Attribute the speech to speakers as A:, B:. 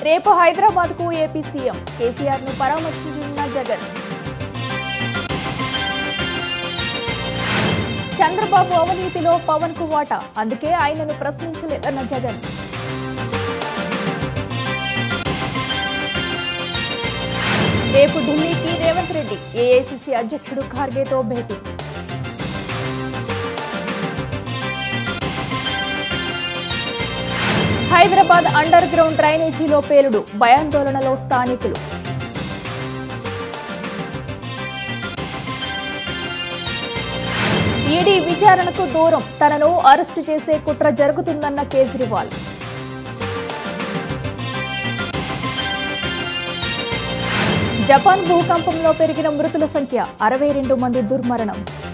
A: రేపు హైదరాబాద్ కు AP CM KCR ను పరామర్శించనున్న జగన్ చంద్రబాబు అవినీతిలో పవన్ కు వాటా అందుకే ఆయనను ప్రశ్నించలేదన్న జగన్ రేపు ఢిల్లీకి రేవంత్ రెడ్డి ఏఐసిసి అధ్యక్షుడు ఖార్గేతో భేటీ హైదరాబాద్ అండర్ గ్రౌండ్ డ్రైనేజీలో పేలుడు భయాందోళనలో స్థానికులు ఈడీ విచారణకు దూరం తనను అరెస్టు చేసే కుట్ర జరుగుతుందన్న కేజ్రీవాల్ జపాన్ భూకంపంలో పెరిగిన మృతుల సంఖ్య అరవై రెండు మంది దుర్మరణం